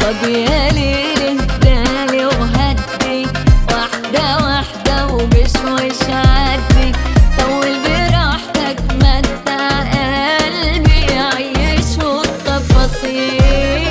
طب يا ليل اهدالي وهدي واحدة واحدة وبشوش عدي طول براحتك متع قلبي عيشه التفاصيل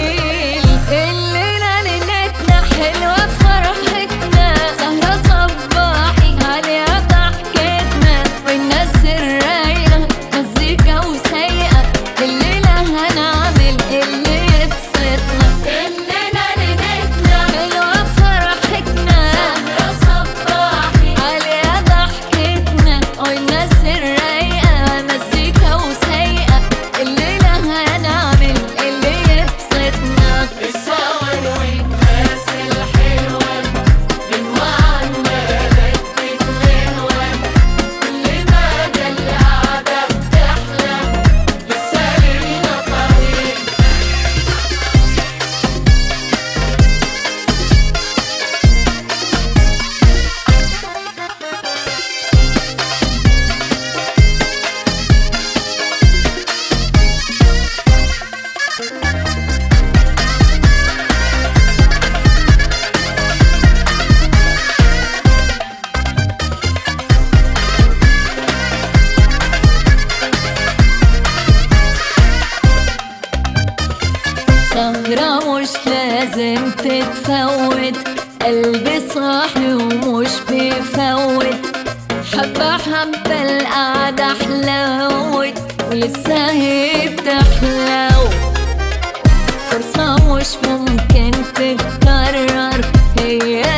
الليلة ليلتنا حلوة بفرحتنا سهرة صباحي عليها ضحكتنا والناس الرايقة مزيكا وسايقة الليلة هنعمل اللي يبسطنا الليلة ليلتنا حلوة بفرحتنا سهرة صباحي عليها ضحكتنا والناس الرايقة مزيكا وسايقة الليلة هنعمل اللي يبسطنا السهر والناس الحلوة بنوعنا ردت غنوة كل مدى القعدة بتحلى لسه لينا طريق سهرة مش لازم تتفوت قلبي صاحي ومش بيفوت حبة حبة القعدة حلوت ولسه هي بتحلو فرصة مش ممكن تتكرر هي